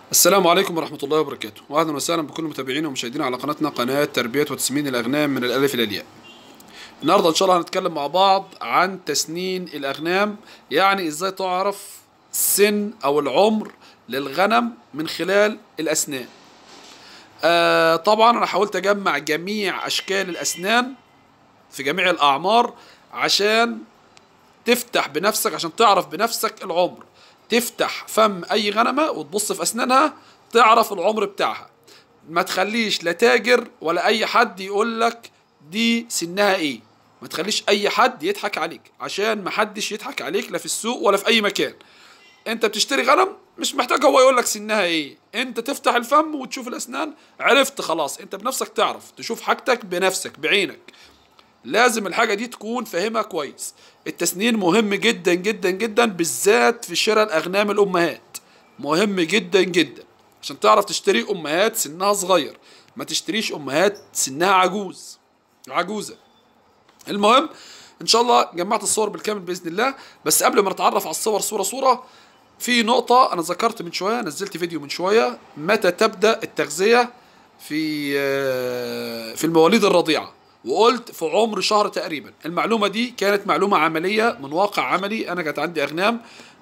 السلام عليكم ورحمة الله وبركاته وأهلا وسهلا بكل متابعينا ومشاهدينا على قناتنا قناة تربية وتسمين الأغنام من الألف إلى الياء النهاردة إن شاء الله هنتكلم مع بعض عن تسنين الأغنام يعني إزاي تعرف السن أو العمر للغنم من خلال الأسنان آه طبعا أنا حاولت أجمع جميع أشكال الأسنان في جميع الأعمار عشان تفتح بنفسك عشان تعرف بنفسك العمر تفتح فم اي غنمه وتبص في اسنانها تعرف العمر بتاعها ما تخليش لا تاجر ولا اي حد يقول لك دي سنها ايه ما تخليش اي حد يضحك عليك عشان ما حدش يضحك عليك لا في السوق ولا في اي مكان انت بتشتري غنم مش محتاج هو يقول لك سنها ايه انت تفتح الفم وتشوف الاسنان عرفت خلاص انت بنفسك تعرف تشوف حاجتك بنفسك بعينك لازم الحاجة دي تكون فاهمها كويس التسنين مهم جدا جدا جدا بالذات في شراء الأغنام الأمهات مهم جدا جدا عشان تعرف تشتري أمهات سنها صغير ما تشتريش أمهات سنها عجوز عجوزة المهم إن شاء الله جمعت الصور بالكامل بإذن الله بس قبل ما نتعرف على الصور صورة صورة في نقطة أنا ذكرت من شوية نزلت فيديو من شوية متى تبدأ التغذية في في المواليد الرضيعة وقلت في عمر شهر تقريبا المعلومة دي كانت معلومة عملية من واقع عملي أنا كانت عندي أغنام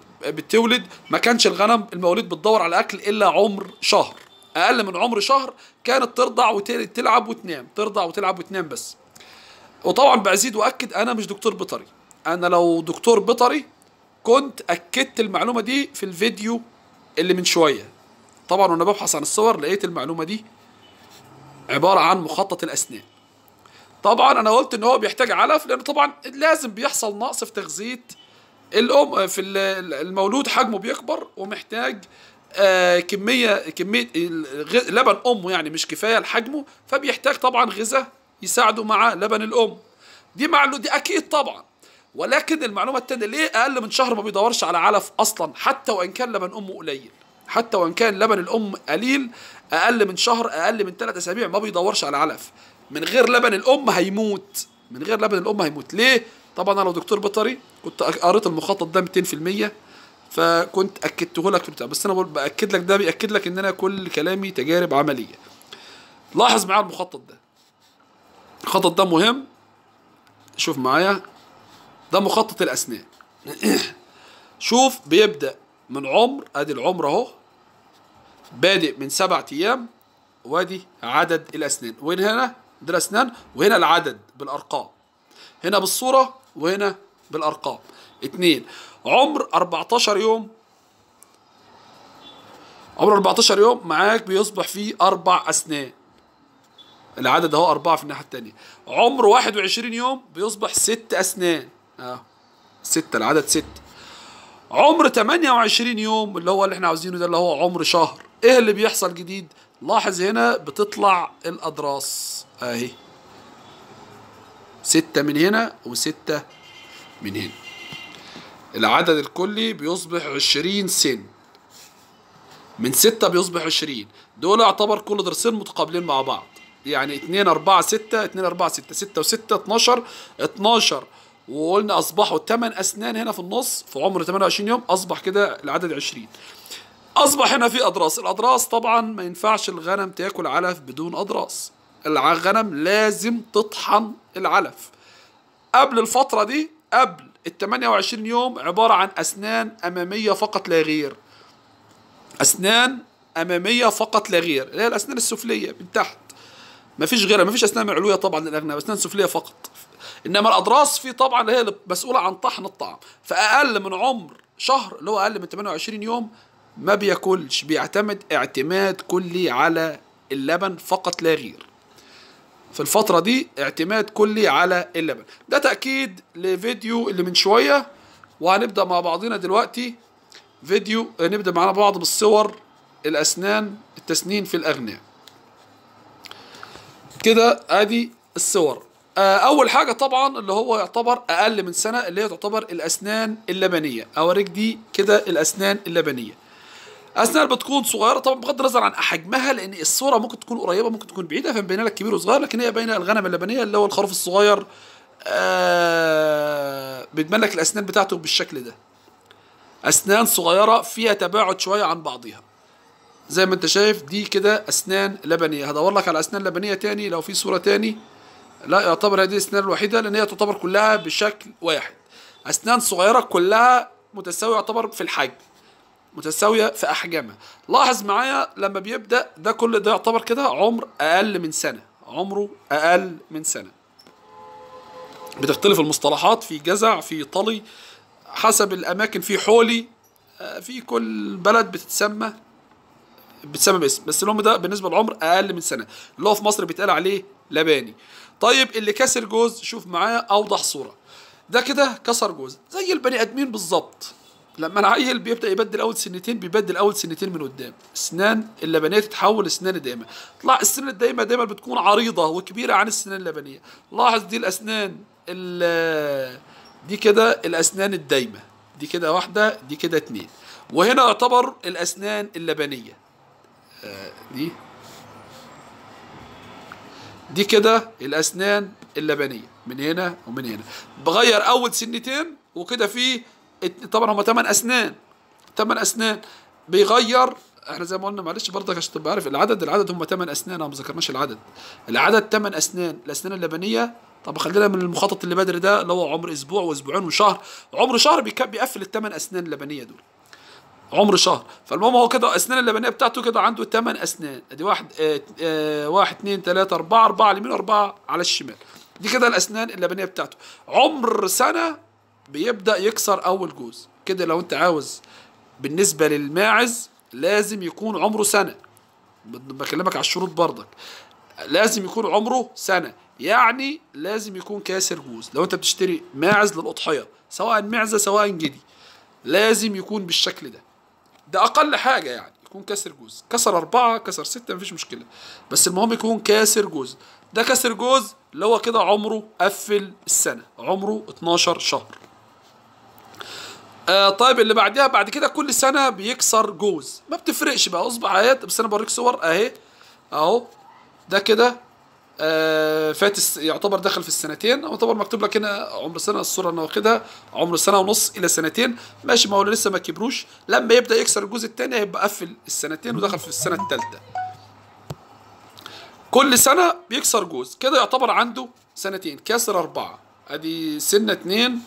بتولد ما كانش الغنم المواليد بتدور على أكل إلا عمر شهر أقل من عمر شهر كانت ترضع وتلعب وتنام ترضع وتلعب وتنام بس وطبعا بزيد وأكد أنا مش دكتور بيطري أنا لو دكتور بيطري كنت أكدت المعلومة دي في الفيديو اللي من شوية طبعا وأنا ببحث عن الصور لقيت المعلومة دي عبارة عن مخطط الأسنان طبعا انا قلت ان هو بيحتاج علف لان طبعا لازم بيحصل نقص في تغذيه الام في المولود حجمه بيكبر ومحتاج آه كميه كميه لبن امه يعني مش كفايه لحجمه فبيحتاج طبعا غذاء يساعده مع لبن الام دي معلومه دي اكيد طبعا ولكن المعلومه الثانيه ليه اقل من شهر ما بيدورش على علف اصلا حتى وان كان لبن امه قليل حتى وان كان لبن الام قليل اقل من شهر اقل من ثلاث اسابيع ما بيدورش على علف من غير لبن الام هيموت من غير لبن الام هيموت ليه طبعا انا لو دكتور بيطري كنت قريت المخطط ده 200% فكنت اكدته لك بتاع بس انا بقول باكد لك ده بياكد لك ان انا كل كلامي تجارب عمليه لاحظ معايا المخطط ده المخطط ده مهم شوف معايا ده مخطط الاسنان شوف بيبدا من عمر ادي العمر اهو بادئ من سبعة ايام وادي عدد الاسنان وين هنا ده الاسنان وهنا العدد بالارقام هنا بالصوره وهنا بالارقام اتنين عمر 14 يوم عمر 14 يوم معاك بيصبح فيه اربع اسنان العدد اهو اربعه في الناحيه التانيه عمر 21 يوم بيصبح ست اسنان اه ستة العدد ستة عمر 28 يوم اللي هو اللي احنا عاوزينه ده اللي هو عمر شهر ايه اللي بيحصل جديد لاحظ هنا بتطلع الأضراس أهي ستة من هنا وستة من هنا العدد الكلي بيصبح عشرين سن من ستة بيصبح عشرين دول يعتبر كل ضرسين متقابلين مع بعض يعني اتنين أربعة ستة اتنين أربعة ستة ستة وستة اتناشر اتناشر وقلنا أصبحوا تمن أسنان هنا في النص في عمر 28 يوم أصبح كده العدد 20 اصبح هنا في اضراس الاضراس طبعا ما ينفعش الغنم تاكل علف بدون اضراس الغنم لازم تطحن العلف قبل الفتره دي قبل ال 28 يوم عباره عن اسنان اماميه فقط لا غير اسنان اماميه فقط لا غير اللي هي الاسنان السفليه من تحت ما فيش غيرها ما فيش اسنان علويه طبعا للاغنام اسنان سفليه فقط انما الاضراس في طبعا اللي هي مسؤوله عن طحن الطعام فاقل من عمر شهر اللي هو اقل من 28 يوم ما بياكلش بيعتمد اعتماد كلي على اللبن فقط لا غير في الفترة دي اعتماد كلي على اللبن ده تأكيد لفيديو اللي من شوية وهنبدأ مع بعضنا دلوقتي فيديو نبدأ معنا بعض بالصور الأسنان التسنين في الأغنام كده ادي الصور اول حاجه طبعا اللي هو يعتبر اقل من سنه اللي هي تعتبر الاسنان اللبنيه اوريك دي كده الاسنان اللبنيه اسنان بتكون صغيره طبعا بغض النظر عن حجمها لان الصوره ممكن تكون قريبه ممكن تكون بعيده فمبين لك كبير وصغير لكن هي باينه الغنم اللبنيه اللي هو الخروف الصغير آه بيتبان لك الاسنان بتاعته بالشكل ده اسنان صغيره فيها تباعد شويه عن بعضها زي ما انت شايف دي كده اسنان لبنيه هدور لك على اسنان لبنيه تاني لو في صوره تاني لا يعتبر هذه الاسنان الوحيده لان هي تعتبر كلها بشكل واحد اسنان صغيره كلها متساويه يعتبر في الحجم متساويه في احجامها لاحظ معايا لما بيبدا ده كل ده يعتبر كده عمر اقل من سنه عمره اقل من سنه بتختلف المصطلحات في جزع في طلي حسب الاماكن في حولي آه، في كل بلد بتتسمى بتسمى باسم بس اللي هم ده بالنسبه للعمر اقل من سنه اللي هو في مصر بيتقال عليه لباني طيب اللي كسر جوز شوف معايا اوضح صوره ده كده كسر جوز زي البني ادمين بالظبط لما العيل بيبدا يبدل اول سنتين بيبدل اول سنتين من قدام اسنان اللبنيه تتحول لاسنان دايمه طلع السنان الدايمه دايما بتكون عريضه وكبيره عن السنان اللبنيه لاحظ دي الاسنان ال- دي كده الاسنان الدايمه دي كده واحده دي كده اتنين وهنا يعتبر الاسنان اللبنيه آه، دي دي كده الاسنان اللبنيه من هنا ومن هنا بغير اول سنتين وكده في ات- طبعا هما 8 اسنان 8 اسنان بيغير احنا زي ما قلنا معلش برضك عشان تبقى عارف العدد العدد هم 8 اسنان انا ما ذكرناش العدد العدد 8 اسنان الاسنان اللبنيه طب خلينا من المخطط اللي بدري ده اللي هو عمر اسبوع واسبوعين وشهر عمر شهر بيك- بيقفل الثمان اسنان اللبنيه دول عمر شهر فالمهم هو كده اسنان اللبنيه بتاعته كده عنده 8 اسنان ادي واحد اه اه واحد اتنين تلاته اربعه اربعه على اليمين واربعه على الشمال دي كده الاسنان اللبنيه بتاعته عمر سنه بيبدا يكسر اول جوز كده لو انت عاوز بالنسبه للماعز لازم يكون عمره سنه بكلمك على الشروط برضك لازم يكون عمره سنة يعني لازم يكون كاسر جوز لو انت بتشتري ماعز للأضحية سواء معزة سواء جدي لازم يكون بالشكل ده ده أقل حاجة يعني يكون كاسر جوز كسر أربعة كسر ستة مفيش مشكلة بس المهم يكون كاسر جوز ده كاسر جوز اللي هو كده عمره قفل السنة عمره 12 شهر آه طيب اللي بعدها بعد كده كل سنة بيكسر جوز ما بتفرقش بقى اصبع اهات بس انا بوريك صور اهي اهو ده كده آه فات الس- يعتبر دخل في السنتين او يعتبر مكتوب لك هنا عمر سنه الصوره انا واخدها عمر سنه ونص الى سنتين ماشي ما هو لسه ما كبروش لما يبدا يكسر الجزء الثاني هيبقى قفل السنتين ودخل في السنه الثالثه كل سنه بيكسر جوز كده يعتبر عنده سنتين كسر اربعه ادي سنه اتنين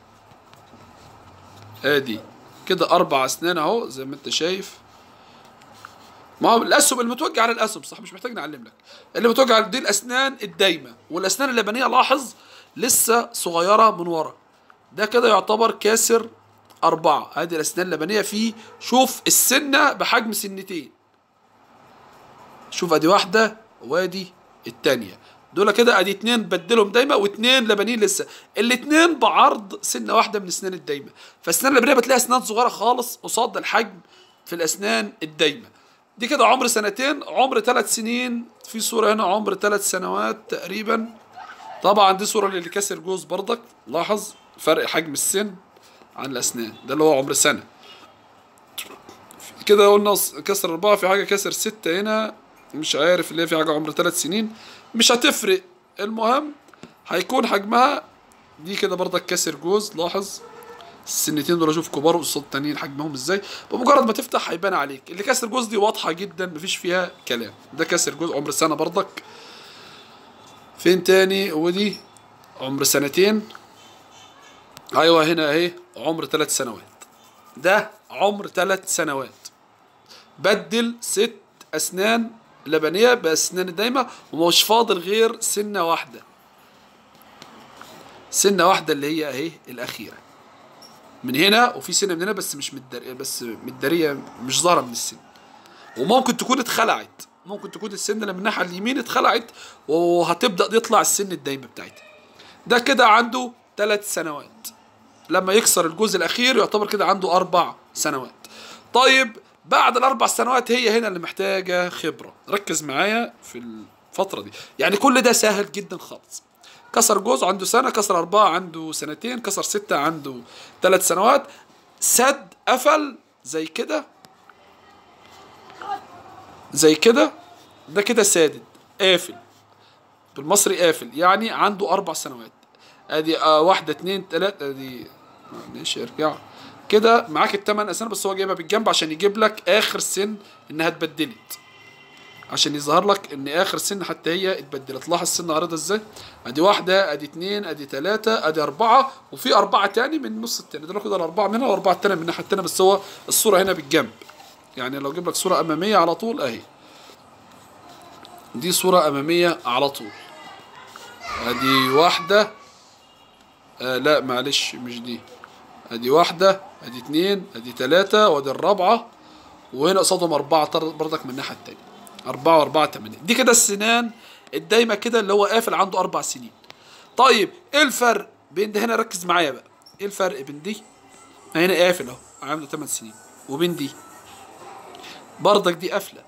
ادي كده اربع اسنان اهو زي ما انت شايف ما هو الاسهم اللي متوجه على الاسهم صح مش محتاج نعلم لك اللي متوجه على دي الاسنان الدايمه والاسنان اللبنيه لاحظ لسه صغيره من ورا ده كده يعتبر كاسر أربعة هذه الأسنان اللبنية فيه شوف السنة بحجم سنتين شوف ادي واحدة وادي التانية دول كده ادي اتنين بدلهم دايما واتنين لبنيين لسه الاتنين بعرض سنة واحدة من الاسنان الدايمة فالاسنان اللبنية بتلاقي اسنان صغيرة خالص قصاد الحجم في الاسنان الدايمة دي كده عمر سنتين عمر ثلاث سنين في صورة هنا عمر ثلاث سنوات تقريبا طبعا دي صورة اللي كسر جوز برضك لاحظ فرق حجم السن عن الاسنان ده اللي هو عمر سنة كده قلنا كسر أربعة في حاجة كسر ستة هنا مش عارف اللي هي في حاجة عمر ثلاث سنين مش هتفرق المهم هيكون حجمها دي كده برضك كسر جوز لاحظ السنتين دول اشوف كبار قصاد التانيين حجمهم ازاي بمجرد ما تفتح هيبان عليك اللي كسر جوز دي واضحة جدا مفيش فيها كلام ده كسر جوز عمر سنة برضك فين تاني ودي عمر سنتين ايوه هنا اهي عمر ثلاث سنوات ده عمر ثلاث سنوات بدل ست اسنان لبنيه باسنان دايمه ومش فاضل غير سنه واحده سنه واحده اللي هي اهي الاخيره من هنا وفي سنه من هنا بس مش متداريه بس متداريه مش ظاهره من السن وممكن تكون اتخلعت ممكن تكون السن اللي من الناحيه اليمين اتخلعت وهتبدا يطلع السن الدايمه بتاعتها ده كده عنده ثلاث سنوات لما يكسر الجزء الاخير يعتبر كده عنده اربع سنوات طيب بعد الاربع سنوات هي هنا اللي محتاجه خبره ركز معايا في الفتره دي يعني كل ده سهل جدا خالص كسر جزء عنده سنه كسر اربعه عنده سنتين كسر سته عنده ثلاث سنوات سد قفل زي كده زي كده ده كده سادد قافل بالمصري قافل يعني عنده اربع سنوات ادي آه واحده اتنين تلاته ادي معلش ارجع كده معاك التمن اسنان بس هو جايبها بالجنب عشان يجيب لك اخر سن انها اتبدلت عشان يظهر لك ان اخر سن حتى هي اتبدلت لاحظ السن عريضه ازاي ادي واحده ادي اتنين ادي تلاته ادي اربعه وفي اربعه تاني من النص التاني دول كده الاربعه منها واربعه التانيه من الناحيه التانيه بس هو الصوره هنا بالجنب يعني لو اجيب لك صوره اماميه على طول اهي دي صوره اماميه على طول ادي واحده آه لا معلش مش دي ادي واحده ادي اتنين ادي تلاته وادي الرابعه وهنا قصادهم اربعه طر- برضك من الناحيه التانيه اربعه واربعه تمانيه دي كده السنان الدايمه كده اللي هو قافل عنده اربع سنين طيب ايه الفرق بين ده هنا ركز معايا بقى ايه الفرق بين دي هنا قافل اهو عنده 8 سنين وبين دي برضك دي قافله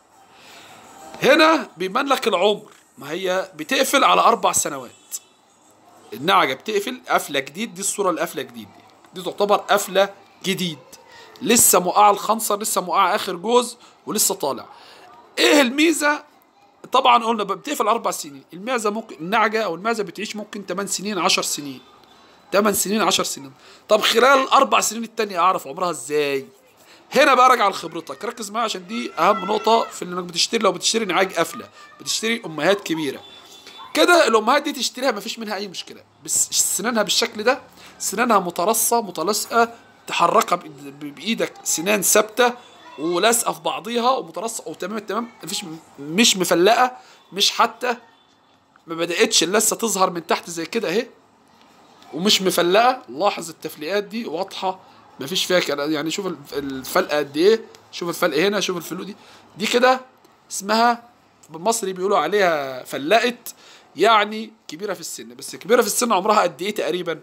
هنا بيبان لك العمر ما هي بتقفل على اربع سنوات النعجه بتقفل قفله جديد دي الصوره القفله جديد دي دي تعتبر قفله جديد لسه موقعه الخنصر لسه موقعه اخر جوز ولسه طالع ايه الميزه طبعا قلنا بتقفل اربع سنين المعزه ممكن النعجه او المعزه بتعيش ممكن 8 سنين 10 سنين 8 سنين 10 سنين طب خلال الاربع سنين التانية اعرف عمرها ازاي هنا بقى راجع لخبرتك ركز معايا عشان دي اهم نقطه في انك بتشتري لو بتشتري نعاج قافله بتشتري امهات كبيره كده الامهات دي تشتريها مفيش منها اي مشكله بس سنانها بالشكل ده سنانها مترصه متلاصقه تحركها بإيد- بايدك سنان ثابته ولازقه في بعضيها ومترصقه وتمام التمام مفيش مش مفلقه مش حتى ما بداتش لسه تظهر من تحت زي كده اهي ومش مفلقه لاحظ التفليقات دي واضحه مفيش فيها كلام يعني شوف الف- الفلقه قد ايه شوف الفلق هنا شوف الفلوق دي دي كده اسمها بالمصري بيقولوا عليها فلقت يعني كبيره في السن بس كبيره في السن عمرها قد ايه تقريبا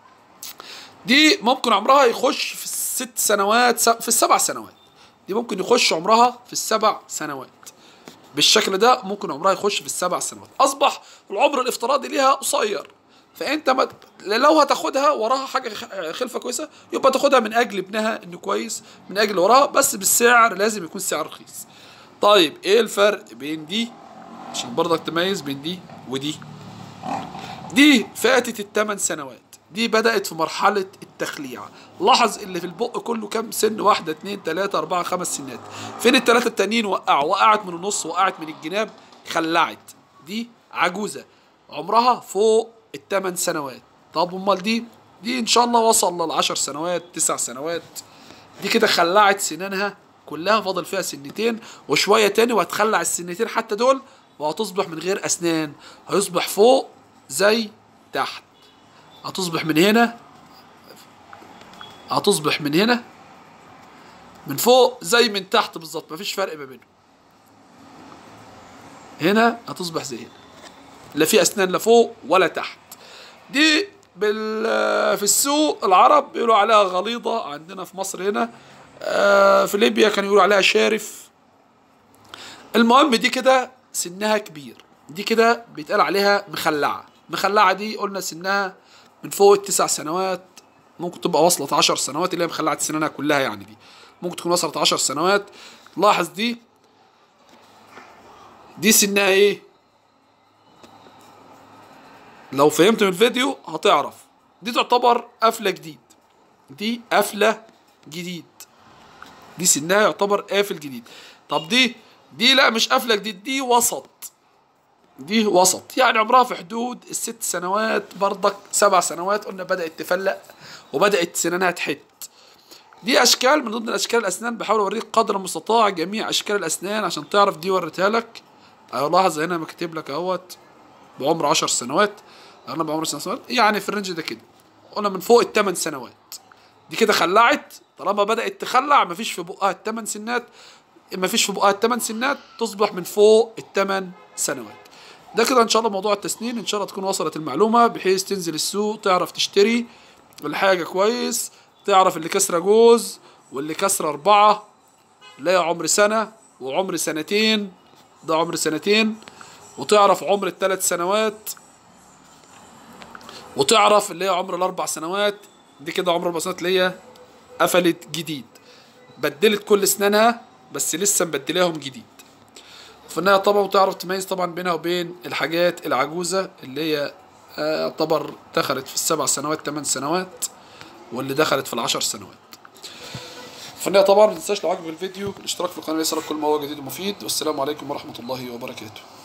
دي ممكن عمرها يخش في الست سنوات س- في السبع سنوات دي ممكن يخش عمرها في السبع سنوات بالشكل ده ممكن عمرها يخش في السبع سنوات اصبح العمر الافتراضي ليها قصير فانت ما لو هتاخدها وراها حاجه خ- خلفه كويسه يبقى تاخدها من اجل ابنها انه كويس من اجل وراها بس بالسعر لازم يكون سعر رخيص طيب ايه الفرق بين دي عشان برضك تميز بين دي ودي دي فاتت الثمان سنوات دي بدأت في مرحلة التخليع لاحظ اللي في البق كله كام سن واحدة اتنين تلاتة أربعة خمس سنات فين التلاتة التانيين وقعوا وقعت من النص وقعت من الجناب خلعت دي عجوزة عمرها فوق الثمان سنوات طب امال دي دي ان شاء الله وصل للعشر سنوات تسع سنوات دي كده خلعت سنانها كلها فاضل فيها سنتين وشوية تاني وهتخلع السنتين حتى دول وهتصبح من غير أسنان هيصبح فوق زي تحت هتصبح من هنا هتصبح من هنا من فوق زي من تحت بالظبط مفيش فرق ما بينهم هنا هتصبح زي هنا لا في اسنان لا فوق ولا تحت دي بال في السوق العرب بيقولوا عليها غليظه عندنا في مصر هنا آه، في ليبيا كانوا يقولوا عليها شارف المهم دي كده سنها كبير دي كده بيتقال عليها مخلعه مخلعه دي قلنا سنها من فوق التسع سنوات ممكن تبقى وصلت عشر سنوات اللي هي مخلعه سنانها كلها يعني دي ممكن تكون وصلت عشر سنوات لاحظ دي دي سنها ايه لو فهمت من الفيديو هتعرف دي تعتبر قفله جديد دي قفله جديد دي سنها يعتبر قافل جديد طب دي دي لا مش قافله جديد دي وسط دي وسط يعني عمرها في حدود الست سنوات برضك سبع سنوات قلنا بدأت تفلق وبدأت سنانها تحت دي اشكال من ضمن الاشكال الاسنان بحاول اوريك قدر المستطاع جميع اشكال الاسنان عشان تعرف دي وريتها لك اهو لاحظ هنا مكتوب لك اهوت بعمر 10 سنوات انا بعمر 10 سنوات يعني في الرينج ده كده قلنا من فوق الثمان سنوات دي كده خلعت طالما بدأت تخلع مفيش في بقها الثمان سنات مفيش في بقها الثمان سنات تصبح من فوق الثمان سنوات ده كده ان شاء الله موضوع التسنين ان شاء الله تكون وصلت المعلومه بحيث تنزل السوق تعرف تشتري الحاجه كويس تعرف اللي كسره جوز واللي كسره اربعه لا عمر سنه وعمر سنتين ده عمر سنتين وتعرف عمر الثلاث سنوات وتعرف اللي هي عمر الاربع سنوات دي كده عمر الاربع سنوات اللي هي قفلت جديد بدلت كل اسنانها بس لسه مبدلاهم جديد في النهايه طبعا وتعرف تميز طبعا بينها وبين الحاجات العجوزه اللي هي آه، يعتبر دخلت في السبع سنوات ثمان سنوات واللي دخلت في العشر سنوات في النهايه طبعا ما تنساش لو عجبك الفيديو الاشتراك في القناه ليصلك كل ما هو جديد ومفيد والسلام عليكم ورحمه الله وبركاته